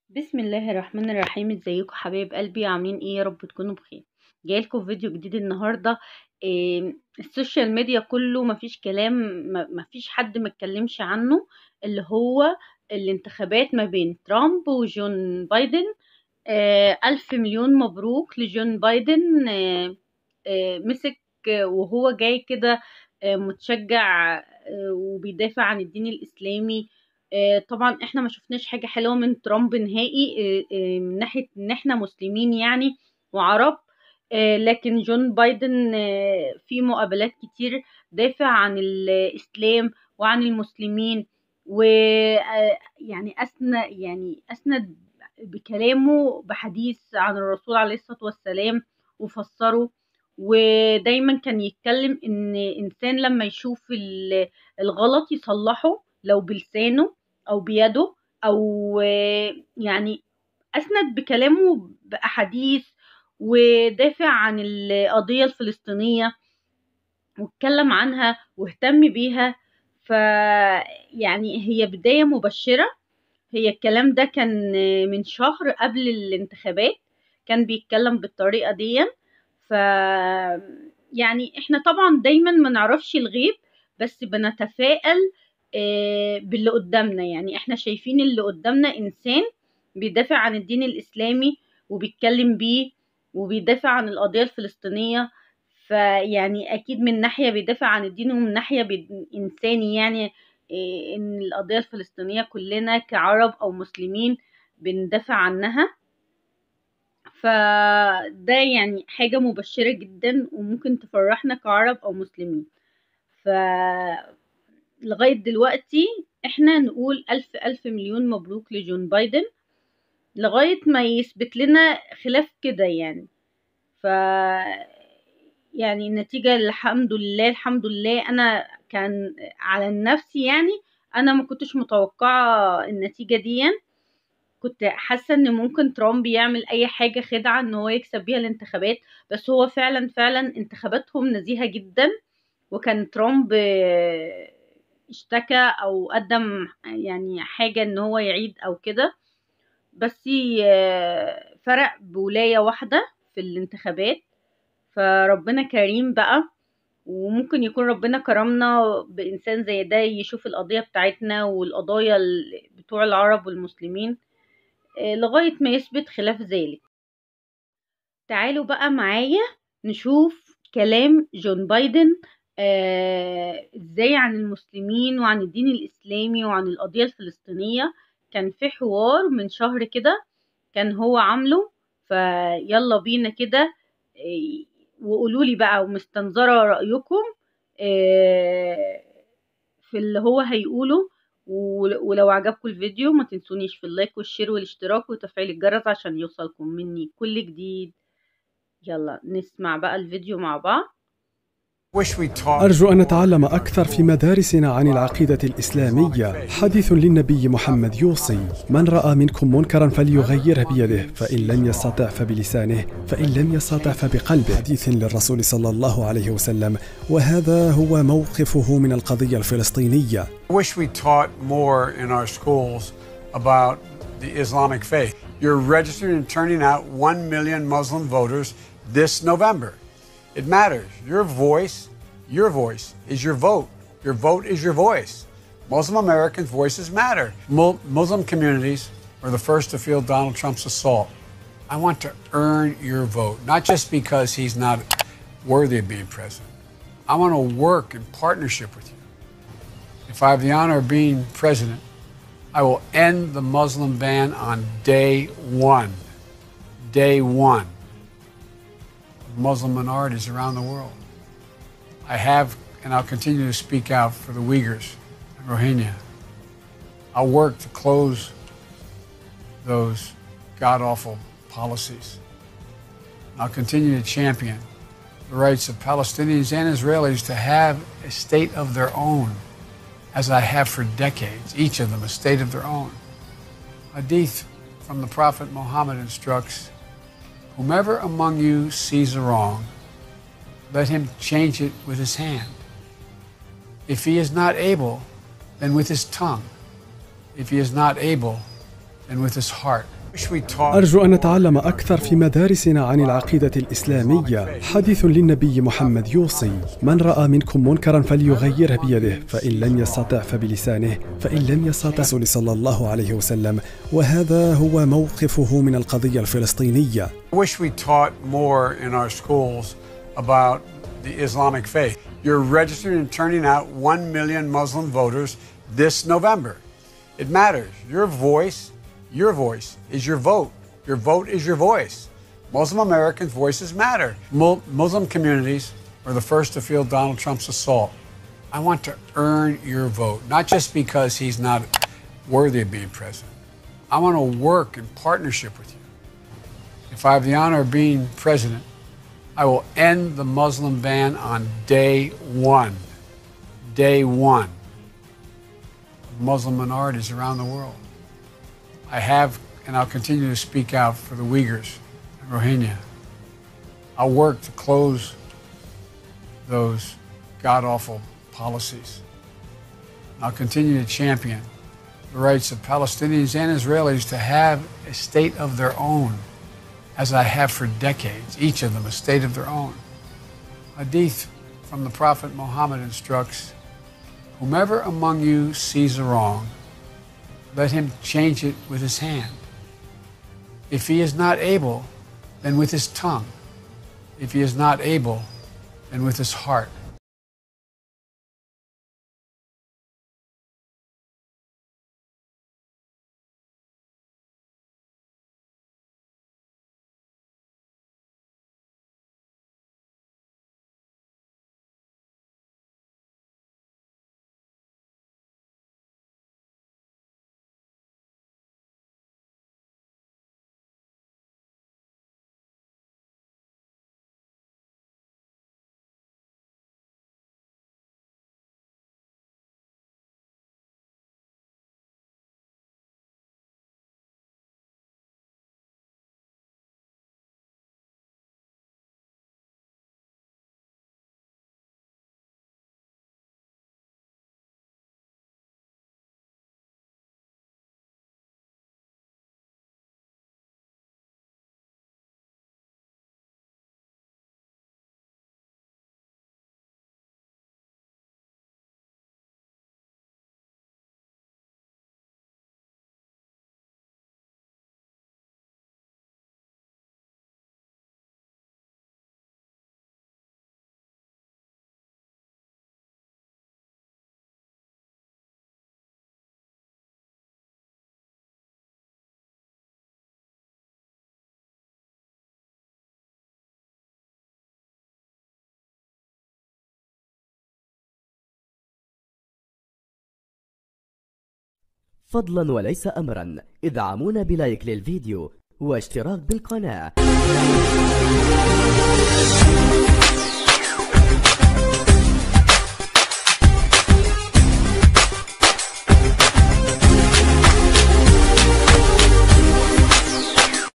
بسم الله الرحمن الرحيم ازيكم حبايب قلبي عاملين ايه يا رب تكونوا بخير جايلكم فيديو جديد النهارده إيه السوشيال ميديا كله مفيش كلام ما- مفيش حد ما اتكلمش عنه اللي هو الانتخابات ما بين ترامب وجون بايدن آه ألف مليون مبروك لجون بايدن آه آه مسك آه، وهو جاي كده آه متشجع آه وبيدافع عن الدين الإسلامي آه، طبعا احنا ما شفناش حاجة حلوة من ترامب نهائي آه، آه، من ناحية ان احنا مسلمين يعني وعرب آه، لكن جون بايدن آه، في مقابلات كتير دافع عن الإسلام وعن المسلمين ويعني أسند يعني أسند بكلامه بحديث عن الرسول عليه الصلاة والسلام وفسره ودايما كان يتكلم ان انسان لما يشوف ال- الغلط يصلحه لو بلسانه او بيده او آه، يعني اسند بكلامه باحاديث ودافع عن القضيه الفلسطينيه واتكلم عنها واهتم بيها ف يعني هي بدايه مبشره هي الكلام ده كان من شهر قبل الانتخابات كان بيتكلم بالطريقة دي ف يعني احنا طبعا دايما ما نعرفش الغيب بس بنتفائل آه، باللي قدامنا يعني احنا شايفين اللي قدامنا انسان بيدافع عن الدين الاسلامي وبيتكلم بيه وبيدافع عن القضية الفلسطينية فيعني اكيد من ناحية بيدافع عن الدين ومن ناحية بي- انساني يعني إيه، ان القضية الفلسطينية كلنا كعرب او مسلمين بندافع عنها فده يعني حاجة مبشرة جدا وممكن تفرحنا كعرب او مسلمين ف لغاية دلوقتي احنا نقول الف الف مليون مبروك لجون بايدن لغاية ما يثبت لنا خلاف كده يعني ف يعني النتيجة الحمد لله الحمد لله أنا كان على نفسي يعني أنا ما كنتش متوقعة النتيجة دي كنت حاسة إن ممكن ترامب يعمل أي حاجة خدعة إن هو يكسب بيها الانتخابات بس هو فعلا فعلا انتخاباتهم نزيهة جدا وكان ترامب آه، اشتكى أو قدم يعني حاجة إن هو يعيد أو كده بس آه، فرق بولاية واحدة في الانتخابات فربنا كريم بقى وممكن يكون ربنا كرمنا بإنسان زي ده يشوف القضية بتاعتنا والقضايا ال- بتوع العرب والمسلمين آه، لغاية ما يثبت خلاف ذلك تعالوا بقى معايا نشوف كلام جون بايدن آه، ازاي عن المسلمين وعن الدين الإسلامي وعن القضية الفلسطينية كان في حوار من شهر كده كان هو عامله فيلا بينا كده إيه، وقولولي بقى ومستنظرة رأيكم إيه، في اللي هو هيقوله ول- ولو عجبكم الفيديو ما تنسونيش في اللايك والشير والاشتراك وتفعيل الجرس عشان يوصلكم مني كل جديد يلا نسمع بقى الفيديو مع بعض Wish we taught أرجو أن نتعلم أكثر في مدارسنا عن العقيدة الإسلامية حديث للنبي محمد يوصي من رأى منكم منكرا فليغيره بيده فإن لم يستطع فبلسانه فإن لم يستطع فبقلبه حديث للرسول صلى الله عليه وسلم وهذا هو موقفه من القضية الفلسطينية wish we taught more in our schools about the Islamic faith. You're registering and turning out 1 million Muslim voters this November. It matters. Your voice, your voice is your vote. Your vote is your voice. Muslim Americans' voices matter. Mu- Muslim communities were the first to feel Donald Trump's assault. I want to earn your vote, not just because he's not worthy of being president. I want to work in partnership with you. If I have the honor of being president, I will end the Muslim ban on day one. Day one. Muslim minorities around the world. I have and I'll continue to speak out for the Uyghurs and Rohingya. I'll work to close those god awful policies. I'll continue to champion the rights of Palestinians and Israelis to have a state of their own as I have for decades, each of them a state of their own. Hadith from the Prophet Muhammad instructs Whomever among you sees a wrong, let him change it with his hand. If he is not able, then with his tongue. If he is not able, than with his heart. أرجو أن نتعلم أكثر في مدارسنا عن العقيدة الإسلامية حديث للنبي محمد يوصي من رأى منكم منكرا فليغيره بيده فإن لم يستطع فبلسانه فإن لم يستطع صلى الله عليه وسلم وهذا هو موقفه من القضية الفلسطينية I wish we taught more in our schools about the Islamic faith. You're registering and turning out 1 million Muslim voters this November. It matters. Your voice your voice is your vote. Your vote is your voice. Muslim Americans' voices matter. Muslim communities were the first to feel Donald Trump's assault. I want to earn your vote, not just because he's not worthy of being president. I want to work in partnership with you. If I have the honor of being president, I will end the Muslim ban on day one. Day one. Muslim minorities around the world. I have and I'll continue to speak out for the Uyghurs and Rohingya. I'll work to close those god awful policies. I'll continue to champion the rights of Palestinians and Israelis to have a state of their own, as I have for decades, each of them a state of their own. Hadith from the Prophet Muhammad instructs Whomever among you sees a wrong, let him change it with his hand. If he is not able, then with his tongue. If he is not able, then with his heart. فضلا وليس أمرا ادعمونا بلايك للفيديو واشتراك بالقناة